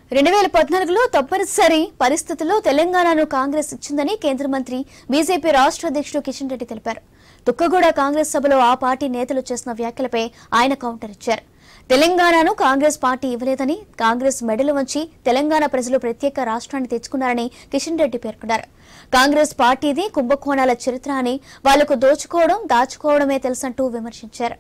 రెండు వేల పద్నాలుగులో తప్పనిసరి పరిస్థితుల్లో తెలంగాణను కాంగ్రెస్ ఇచ్చిందని కేంద్ర మంత్రి బీజేపీ రాష్ట్ర అధ్యక్షుడు కిషన్ రెడ్డి తెలిపారు తుక్కగూడ కాంగ్రెస్ సభలో ఆ పార్టీ నేతలు చేసిన వ్యాఖ్యలపై ఆయన కౌంటర్ ఇచ్చారు తెలంగాణను కాంగ్రెస్ పార్టీ ఇవ్వలేదని కాంగ్రెస్ మెడలు వంచి తెలంగాణ ప్రజలు ప్రత్యేక రాష్ట్రాన్ని తెచ్చుకున్నారని కిషన్ రెడ్డి పేర్కొన్నారు కాంగ్రెస్ పార్టీది కుంభకోణాల చరిత్ర అని వాళ్లకు దోచుకోవడం దాచుకోవడమే తెలుసంటూ విమర్శించారు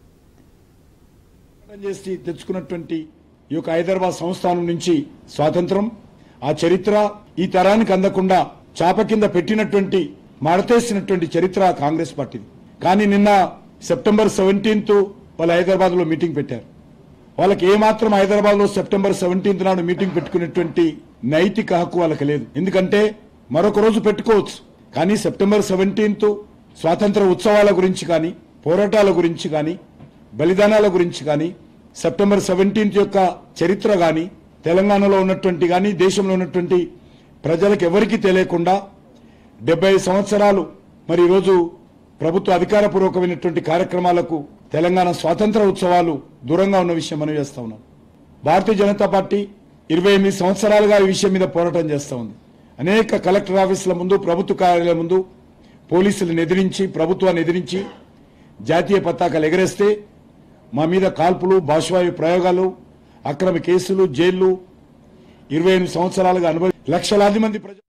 పోరాటం చేసి తెచ్చుకున్నటువంటి ఈ యొక్క హైదరాబాద్ సంస్థానం నుంచి స్వాతంత్రం ఆ చరిత్ర ఈ తరానికి అందకుండా చాప కింద పెట్టినటువంటి మడతేసినటువంటి చరిత్ర కాంగ్రెస్ పార్టీది కానీ నిన్న సెప్టెంబర్ సెవెంటీన్త్ వాళ్ళు హైదరాబాద్ లో మీటింగ్ పెట్టారు వాళ్ళకి ఏమాత్రం హైదరాబాద్ లో సెప్టెంబర్ సెవెంటీన్త్ నాడు మీటింగ్ పెట్టుకునేటువంటి నైతిక హక్కు వాళ్ళకి లేదు ఎందుకంటే మరొక రోజు పెట్టుకోవచ్చు కానీ సెప్టెంబర్ సెవెంటీన్త్ స్వాతంత్ర ఉత్సవాల గురించి కానీ పోరాటాల గురించి కానీ బలిదానాల గురించి కానీ సెప్టెంబర్ సెవెంటీన్త్ యొక్క చరిత్ర కానీ తెలంగాణలో ఉన్నటువంటి కానీ దేశంలో ఉన్నటువంటి ప్రజలకు ఎవరికీ తెలియకుండా డెబ్బై సంవత్సరాలు మరి ఈరోజు ప్రభుత్వ అధికారపూర్వకమైనటువంటి కార్యక్రమాలకు తెలంగాణ స్వాతంత్ర ఉత్సవాలు దూరంగా ఉన్న విషయం మనం చేస్తా ఉన్నాం భారతీయ జనతా పార్టీ ఇరవై ఎనిమిది సంవత్సరాలుగా ఈ విషయం మీద పోరాటం చేస్తా ఉంది అనేక కలెక్టర్ ఆఫీసుల ముందు ప్రభుత్వ కార్యాలయం ముందు పోలీసులను ఎదిరించి ప్రభుత్వాన్ని ఎదిరించి జాతీయ పతాకాలు ఎగరేస్తే మా మీద కాల్పులు బాష్వాయు ప్రయోగాలు అక్రమ కేసులు జైళ్లు ఇరవై ఎనిమిది సంవత్సరాలుగా అనుభవి లక్షలాది మంది ప్రజలు